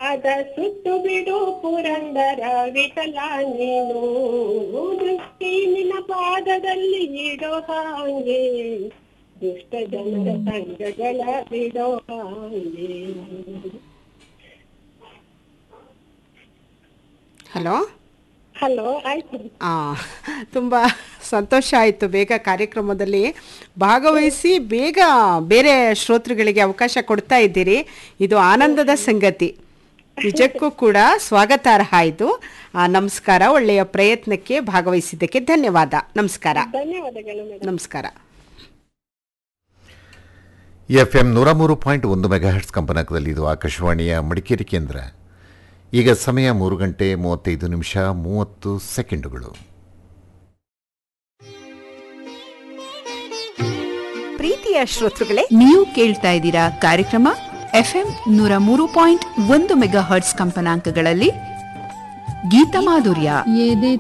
ಪಾದ ಸುತ್ತು ಬಿಡು ಪುರಂದರ ವಿಠಲ ನೀನು ದೃಷ್ಟಿ ನಿನ್ನ ಪಾದದಲ್ಲಿ ಇಡೋ ಹಾಗೆ ದುಷ್ಟ ಜನರ ಸಂಘಗಳ ಬಿಡೋ ಹಾಗೆ ಹಲೋ ಹಲೋ ಆಯ್ತು ಆ, ತುಂಬ ಸಂತೋಷ ಆಯಿತು ಬೇಗ ಕಾರ್ಯಕ್ರಮದಲ್ಲಿ ಭಾಗವಹಿಸಿ ಬೇಗ ಬೇರೆ ಶ್ರೋತೃಗಳಿಗೆ ಅವಕಾಶ ಕೊಡ್ತಾ ಇದ್ದೀರಿ ಇದು ಆನಂದದ ಸಂಗತಿ ನಿಜಕ್ಕೂ ಕೂಡ ಸ್ವಾಗತಾರ್ಹ ಇದು ಆ, ನಮಸ್ಕಾರ ಒಳ್ಳೆಯ ಪ್ರಯತ್ನಕ್ಕೆ ಭಾಗವಹಿಸಿದ್ದಕ್ಕೆ ಧನ್ಯವಾದ ನಮಸ್ಕಾರ ಧನ್ಯವಾದಗಳು ಮೇಡಮ್ ನಮಸ್ಕಾರ ಎಫ್ ಎಂ ನೂರ ಮೂರು ಪಾಯಿಂಟ್ ಒಂದು ಮೆಗಾಹರ್ಟ್ಸ್ ಕಂಪನಾಕದಲ್ಲಿ ಇದು ಆಕಾಶವಾಣಿಯ ಮಡಿಕೇರಿ ಕೇಂದ್ರ ಈಗ ಸಮಯ ಮೂರು ಗಂಟೆ ಮೂವತ್ತೈದು ನಿಮಿಷ ಮೂವತ್ತು ಸೆಕೆಂಡುಗಳು ಪ್ರೀತಿಯ ಶ್ರೋತೃಗಳೇ ನೀವು ಕೇಳ್ತಾ ಇದ್ದೀರಾ ಕಾರ್ಯಕ್ರಮ ಎಫ್ಎಂ ನೂರ ಮೂರು ಪಾಯಿಂಟ್ ಒಂದು ಮೆಗಾ ಹರ್ಟ್ಸ್ ಕಂಪನಾಂಕಗಳಲ್ಲಿ ಗೀತ ಮಾಧುರ್ಯ